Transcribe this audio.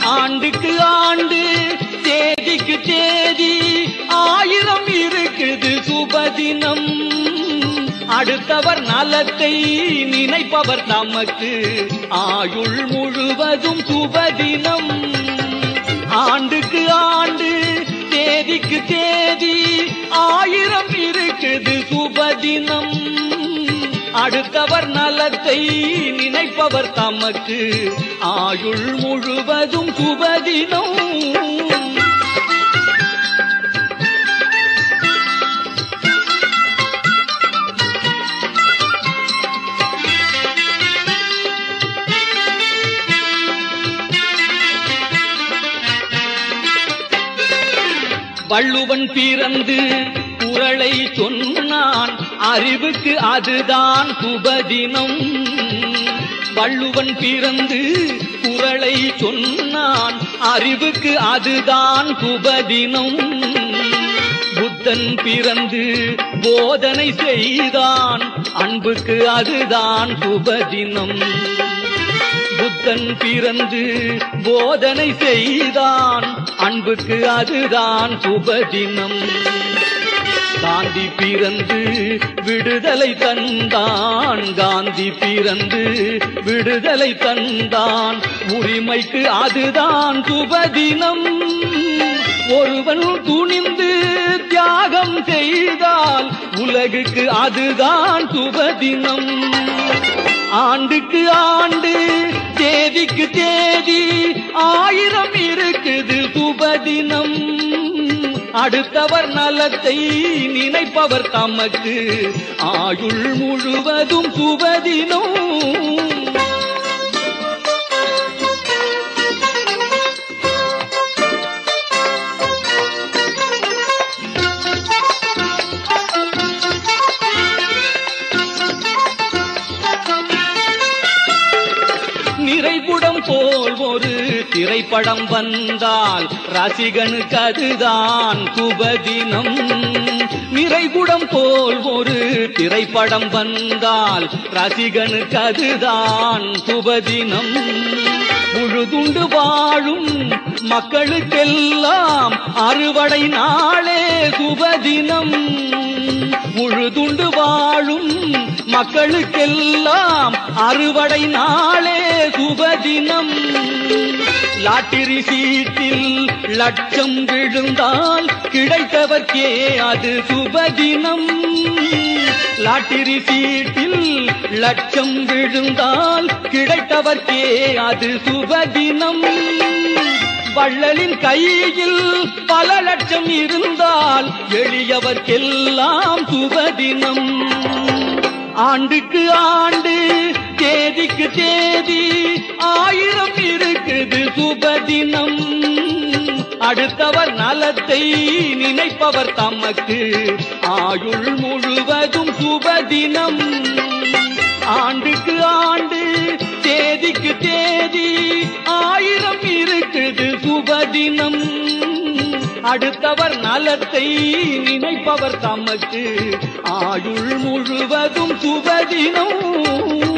ஆண்டுக்கு ஆண்டு தேதிக்கு தேதி ஆயிரம் இருக்குது சுபதினம் அடுத்தவர் நலத்தை நினைப்பவர் தமக்கு ஆயுள் முழுவதும் சுபதினம் ஆண்டுக்கு ஆண்டு தேதிக்கு தேதி ஆயிரம் இருக்குது சுபதினம் அடுத்தவர் நலத்தை நினைப்பவர் தமக்கு ஆயுள் முழுவதும் சுபதினம் வள்ளுவன் பிறந்து குரலை சொன்னான் அறிவுக்கு அதுதான் சுபதினம் வள்ளுவன் பிறந்து குரலை சொன்னான் அறிவுக்கு அதுதான் சுபதினம் புத்தன் பிறந்து போதனை செய்தான் அன்புக்கு அதுதான் சுபதினம் புத்தன் பிறந்து போதனை செய்தான் அன்புக்கு அதுதான் சுபதினம் காந்தி பிறந்து விடுதலை தந்தான் காந்தி பிறந்து விடுதலை தந்தான் உரிமைக்கு அதுதான் சுபதினம் ஒருவன் துணிந்து தியாகம் செய்தால் உலகுக்கு அதுதான் சுபதினம் ஆண்டுக்கு ஆண்டு தேதிக்கு தேதி ஆயிரம் இருக்குது சுபதினம் அடுத்தவர் நலத்தை நினைப்பவர் தமக்கு ஆயுள் முழுவதும் சுபதினம் நிறைகுடம் போல் ஒரு திரைப்படம் வந்தால் ரசிகனுக்கு அதுதான் சுபதினம் நிறைகுடம் போல் ஒரு திரைப்படம் வந்தால் ரசிகனுக்கு அதுதான் சுபதினம் முழுதுண்டு வாழும் மக்களுக்கெல்லாம் அறுவடை நாளே சுபதினம் முழுதுண்டு வாழும் மக்களுக்கெல்லாம் அறுவடை நாளே சுபதினம் லாட்டிரி சீட்டில் லட்சம் விழுந்தால் கிடைத்தவர்க்கே அது சுபதினம் லாட்டிரி சீட்டில் லட்சம் விழுந்தால் கிடைத்தவர்க்கே அது சுபதினம் வள்ளலின் கையில் பல லட்சம் இருந்தால் எளியவர்க்கெல்லாம் சுபதினம் ஆண்டுக்கு ஆண்டு தேதிக்கு தேதி ஆயிரம் இருக்குது சுபதினம் அடுத்தவர் நலத்தை நினைப்பவர் தமக்கு ஆயுள் முழுவதும் சுபதினம் ஆண்டுக்கு ஆண்டு தேதிக்கு தேதி ஆயிரம் இருக்குது சுபதினம் அடுத்தவர் நலத்தை நினைப்பவர் தமக்கு ஆயுள் முழுவதும் சுபதினம்